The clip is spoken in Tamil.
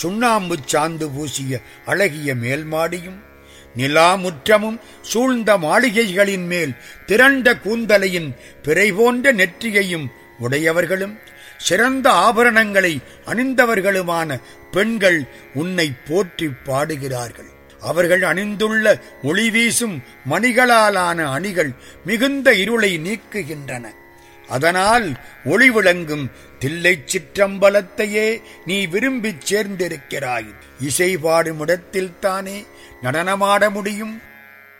சுண்ணாம்பு சாந்து பூசிய அழகிய மேல்மாடியும் நிலாமுற்றமும் சூழ்ந்த மாளிகைகளின் மேல் திரண்ட கூந்தலையின் பிறை போன்ற நெற்றியையும் உடையவர்களும் சிறந்த ஆபரணங்களை அணிந்தவர்களுமான பெண்கள் உன்னை போற்றி பாடுகிறார்கள் அவர்கள் அணிந்துள்ள ஒளி வீசும் மணிகளாலான அணிகள் மிகுந்த இருளை நீக்குகின்றன அதனால் ஒளி விளங்கும் தில்லைச் சிற்றம்பலத்தையே நீ விரும்பிச் சேர்ந்திருக்கிறாய் இசை பாடும் இடத்தில் தானே நடனமாட முடியும்